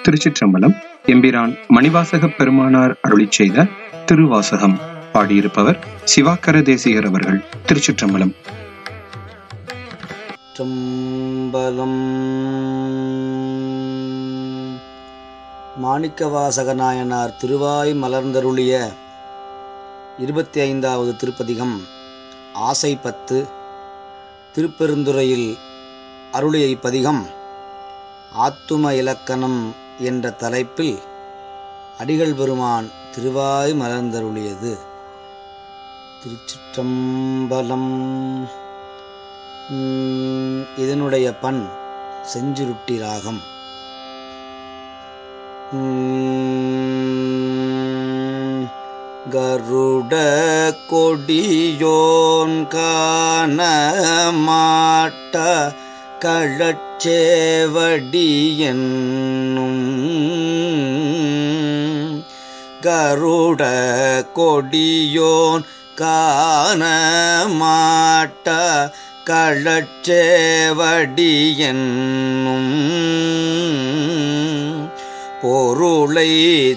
திருச்சிற்றம்பலம் எம்பிரான் மணிவாசக பெருமானார் அருளிச் செய்த திருவாசகம் பாடியிருப்பவர் சிவாக்கர தேசிகர் அவர்கள் திருச்சிற்றம்பலம் சிற்றம்பலம் மாணிக்கவாசக நாயனார் திருவாய் மலர்ந்தருளிய இருபத்தி ஐந்தாவது திருப்பதிகம் ஆசை பத்து திருப்பெருந்துறையில் அருளிய இப்பதிகம் ஆத்தும இலக்கணம் என்ற தலைப்பில் அடிகள் பெருமான் திருவாய் மலர்ந்தருளியது திருச்சிற்றம்பலம் உம், இதனுடைய பண் செஞ்சுருட்டி ராகம் உம், கருட கொடியோன் காண மாட்ட கழச்சேவடி என்னும் கருட கொடியோன் காண மாட்ட கழச்சேவடி என்னும் பொருளை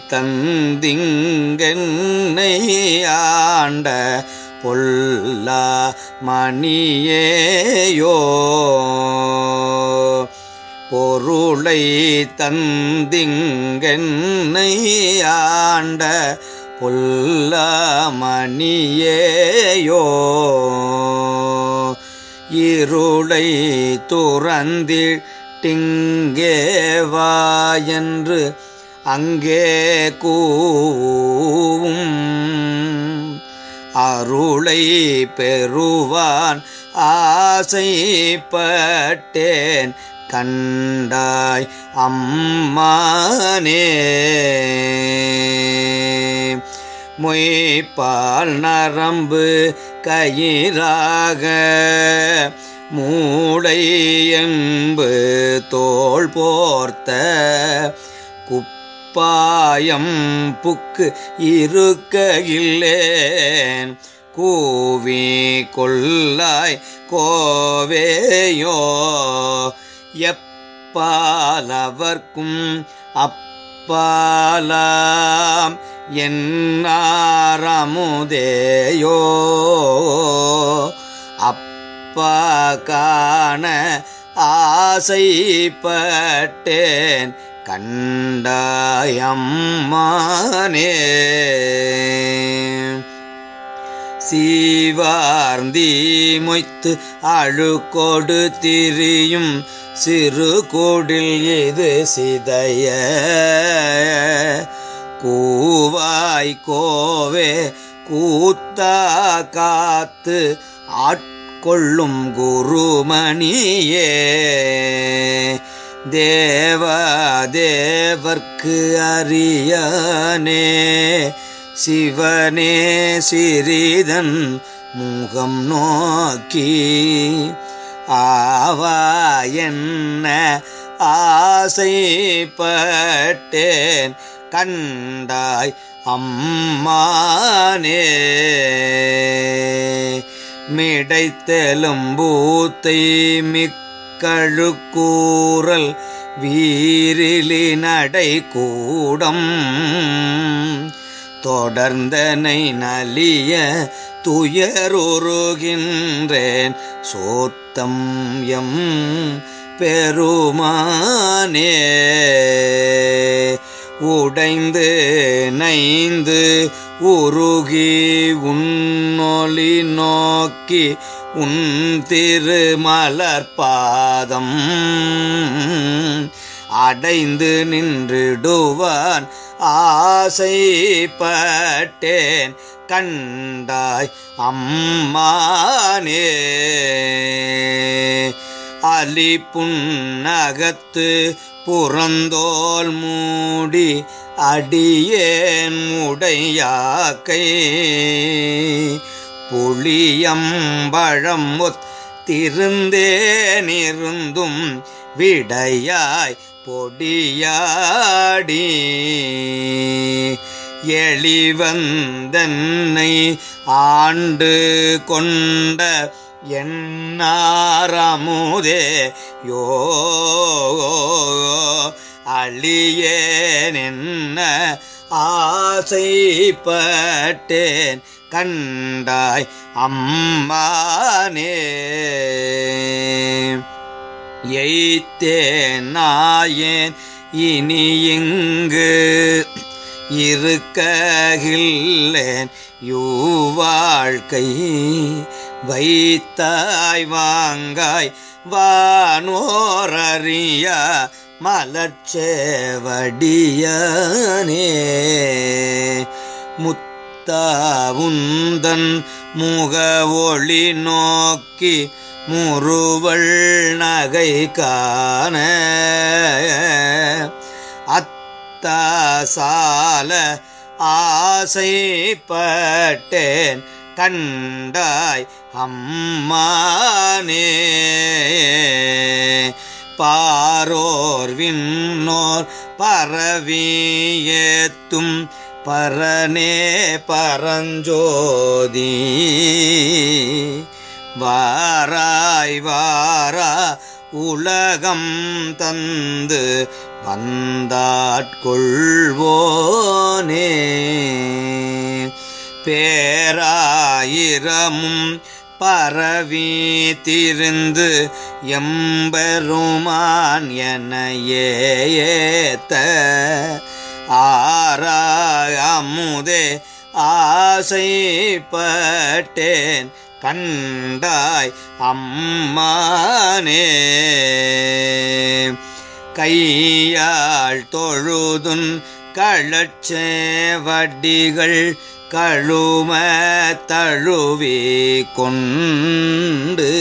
தந்திங்கென்னை ஆண்ட பொல்லா மணியேயோ பொருளை தந்திங்கென்னை ஆண்ட பொல்லமணியேயோ இருளை துறந்திட்டிங்கே வா என்று அங்கே கூவும் அருளை பெறுவான் ஆசைப்பட்டேன் கண்டாய் அம்மானே மொய்பால் நரம்பு கயிறாக மூளை என்பு தோள் போர்த்த குப்பாயம் புக்கு இருக்கையில்லேன் கூவி கொள்ளாய் கோவேயோ எப்பாலவர்க்கும் அப்பாலாம் என்னாரமுதேயோ அப்பா காண ஆசைப்பட்டேன் கண்டாயம்மானே சீவார்ந்தி மொய்த்து அழுக்கொடு திரியும் சிறு கோடில் இது சிதைய கூவாய் கோவே கூத்தா காத்து ஆட்கொள்ளும் குருமணியே தேவ தேவர்க்கு அரியனே சிவனே சிறிதன் முகம் நோக்கி ஆவா என்ன ஆசைப்பட்டேன் கண்டாய் அம்மானே மிடைத்தெலும்பூத்தை மிக்கழுக்கூறல் வீரிலி நடை கூடம் தொடர்ந்தனை நலிய துயருருகின்றேன் சோத்தம் எம் பெருமானே உடைந்து நைந்து உருகி உன்னொலி நோக்கி உன் திருமலர்பாதம் அடைந்து நின்றிடுவான் ஆசைப்பட்டேன் கண்டாய் அம்மானே அலி புன்னகத்து புறந்தோல் மூடி அடியேன் உடையாக்கை புளியம்பழம் ஒத்திருந்தேனிருந்தும் விடையாய் பொடியாடி எளிவந்தன்னை ஆண்டு கொண்ட என்னாரமுதே யோ அழியேன் என்ன ஆசைப்பட்டேன் கண்டாய் அம்மானே எய்த்தேன் நாயேன் இனி இங்கு இருக்ககில்லேன் யூவாழ்க்கை வைத்தாய் வாங்காய் வானோரறியா மலர்ச்சேவடியானே முத்தாவுந்தன் முக ஒளி நோக்கி முறுவள் நகை காண அத்தாசால ஆசைப்பட்டேன் கண்டாய் அம்மானே பாரோர் விண்ணோர் பரவியேத்தும் பரனே பரஞ்சோதி வாராய் வாரா உலகம் தந்து வந்தாட்கொள்வோனே பேராயிரமும் பரவி திருந்து எம்பெருமான் என ஏத்த ஆராய் அமுதே ஆசைப்பட்டேன் கண்டாய் அம்மானே கையாள் தொழுதுன் களச்சேவடிகள் கழும தழுவி கொண்டு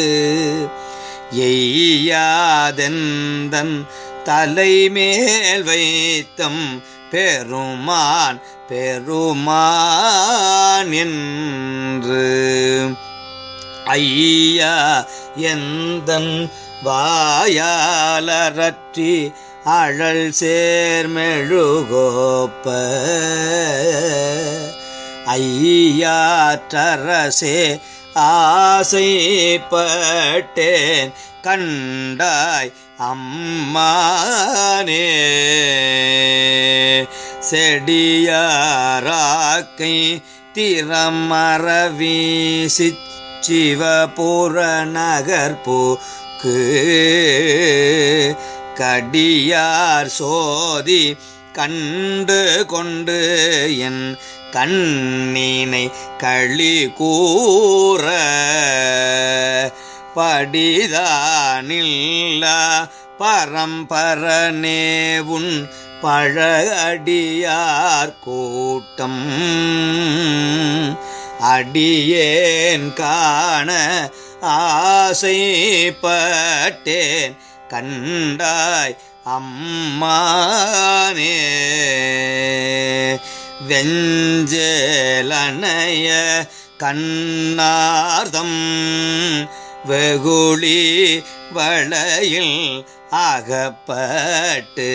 எய்யாதெந்தன் தலைமேல் வைத்தம் பெருமான் பெருமான் என்று ஐயா எந்தன் வாயாலரற்றி அழல் சேர்மெழுகோப்ப ஐயாற்றரசே ஆசைப்பட்டேன் கண்டாய் அம்மானே செடியாராக்கை திறமர வீசிச் சிவபுர நகர்போக்கு கடியார் சோதி கண்டு கொண்டு என் கண்ணினை களி கூற படிதானில்லா பரம்பரனே உன் பழடியார் கூட்டம் அடியேன் காண ஆசைப்பட்டேன் கண்டாய் அம்மானே வெஞ்சேலனைய கண்ணார்தம் வெகுளி வளையில் அகப்பட்டு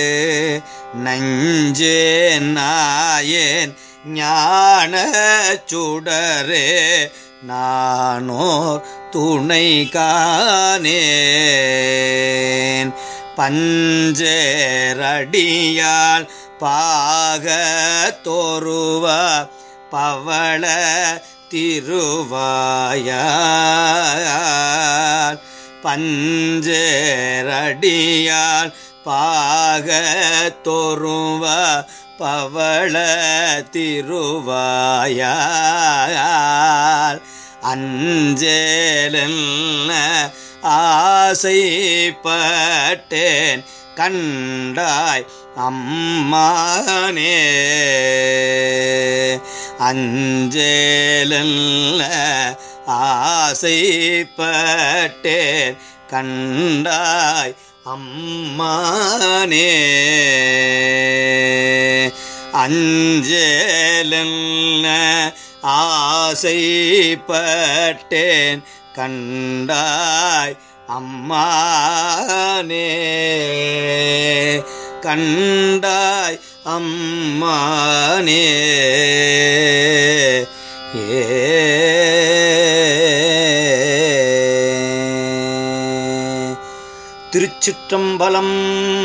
நஞ்சே நாயேன் ஞான சுடரே நானோர் துணை காணேன் பஞ்சேரடியால் பாக தோருவா பவள திருவாயால் பஞ்சேரடியால் பாக தோருவா பவள திருவாயால் அஞ்சேலல்ல ஆசைப்பட்டேன் கண்டாய் அம்மானே அஞ்சேலல்ல ஆசைப்பட்டேன் கண்டாய் அம்மானே அஞ்சேலல்ல ஆசைப்பட்டேன் கண்டாய் அம்மானே கண்டாய் அம்மானே ஏ திருச்சிற்றம்பலம்